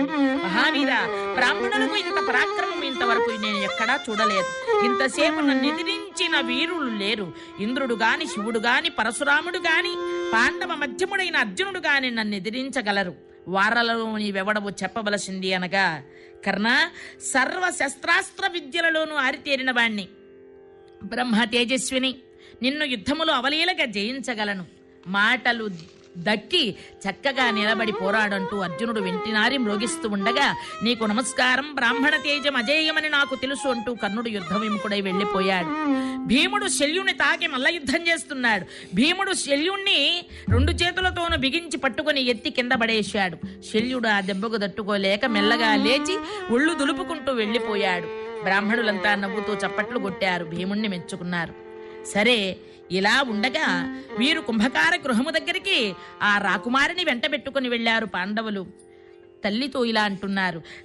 మహావీర బ్రాహ్మణులకు ఇంత పరాక్రమం ఇంతవరకు నేను ఎక్కడా చూడలేదు ఇంతసేపు నన్ను ఎదిరించిన వీరులు లేరు ఇంద్రుడు గాని శివుడు గాని పరశురాముడు గాని పాండవ మధ్యముడైన అర్జునుడు గాని నన్ను ఎదిరించగలరు వారలలో నీవెవడవు చెప్పవలసింది అనగా కర్ణ సర్వ శస్త్రాస్త్ర విద్యలలోనూ ఆరితేరిన వాణ్ణి బ్రహ్మ తేజస్విని నిన్ను యుద్ధములో అవలీలగా జయించగలను మాటలు దక్కి చక్కగా నిలబడి పోరాడంటూ అర్జునుడు వెంటినారి మ్రోగిస్తూ ఉండగా నీకు నమస్కారం బ్రాహ్మణ తేజం అజేయమని నాకు తెలుసు అంటూ కర్ణుడు యుద్ధ విముఖుడై వెళ్లిపోయాడు భీముడు శల్యుని తాకి మల్ల యుద్ధం చేస్తున్నాడు భీముడు శల్యుణ్ణి రెండు చేతులతోనూ బిగించి పట్టుకొని ఎత్తి కింద పడేశాడు శల్యుడు ఆ దెబ్బకు తట్టుకోలేక మెల్లగా లేచి ఒళ్ళు దులుపుకుంటూ వెళ్లిపోయాడు బ్రాహ్మణులంతా నవ్వుతూ చప్పట్లు కొట్టారు భీముణ్ణి మెచ్చుకున్నారు సరే ఇలా ఉండగా వీరు కుంభకార గృహము దగ్గరికి ఆ రాకుమారిని వెంట పెట్టుకుని వెళ్లారు పాండవులు తల్లితో ఇలా అంటున్నారు